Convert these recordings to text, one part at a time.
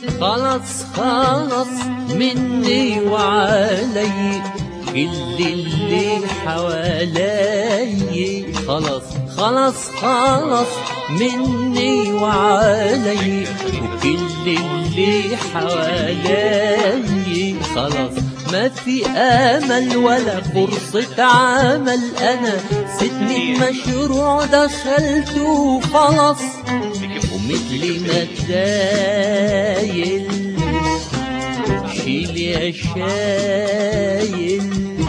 خلاص خلاص مني وعلي كل اللي حوالي خلاص خلاص خلاص مني وعلي وكل اللي حوالي خلاص ما في امل ولا فرصة عمل انا سدني مشروع دخلته خلاص ومثل ما تدايل شيل يا شايل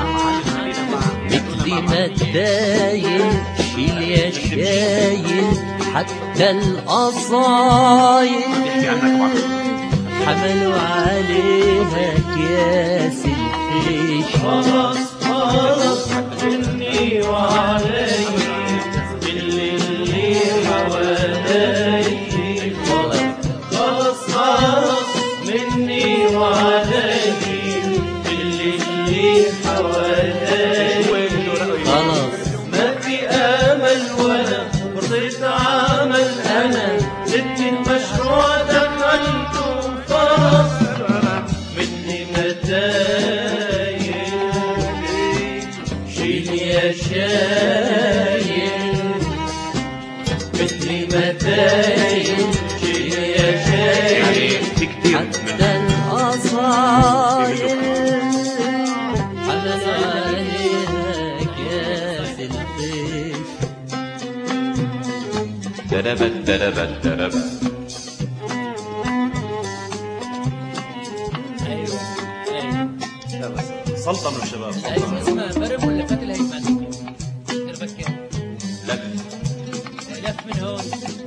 مثل ما تدايل شيل يا شايل حتى الأصايل حملوا عليها كياس الخيش خلاص خلاص مني وعلي كل اللي حوالي خلاص خلاص مني وعلي كل اللي حوالي خلاص ما في امل ولا فرصة عمل انا جبت المشروع دخلته خلاص مني متايل شيل يا شايل مثلي متايل شيل يا شايل حتى الأصايل حمل عليها كياس الخيش دربت دربت دربت ايوه ايوه سلطة من الشباب ايوه اسمها برم ولا فتل هيتمان دربك كده لك لف من هون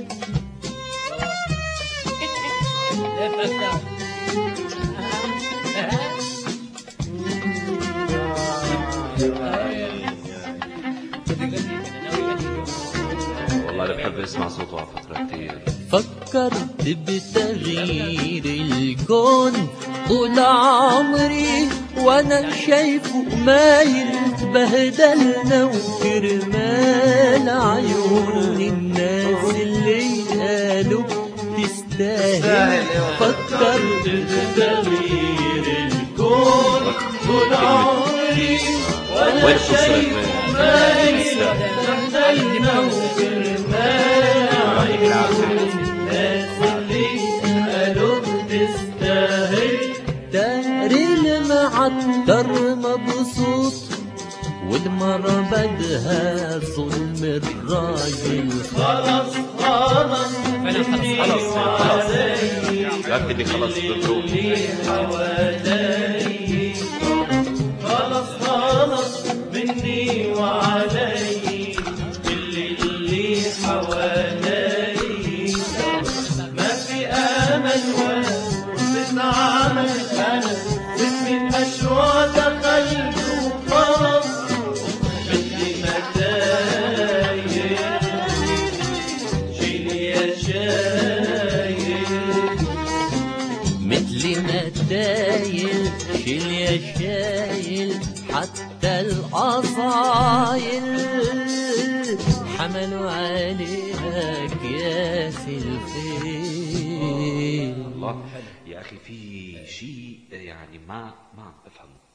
لف اكتر والله انا بحب اسمع صوته على فترة كتير فكرت بتغيير الكون طول عمري وانا شايفه مايل بهدلنا وكرمال عيون الناس اللي قالوا تستاهل فكرت بتغيير الكون طول عمري وانا وين شايف خسرت مايل دخلنا وكرمال الناس اللي قالوا تستاهل داري المعطر مبسوط والمرة بدها ظلم الراجل خلاص خلاص مني خلاص، خلاص. وعلي لا بدي خلص بالروح اللي حوالي خلاص خلاص مني وعلي كل اللي حوالي ما في امل ولا فرصة عمل انا اسمي المشروع دخلت وخلاص مثلي متايل شيل يا شايل مثل ما تدايل شيل يا شايل حتى الأصايل حملوا عليها كياس الخيل الله يا اخي في شيء يعني ما ما عم بفهمه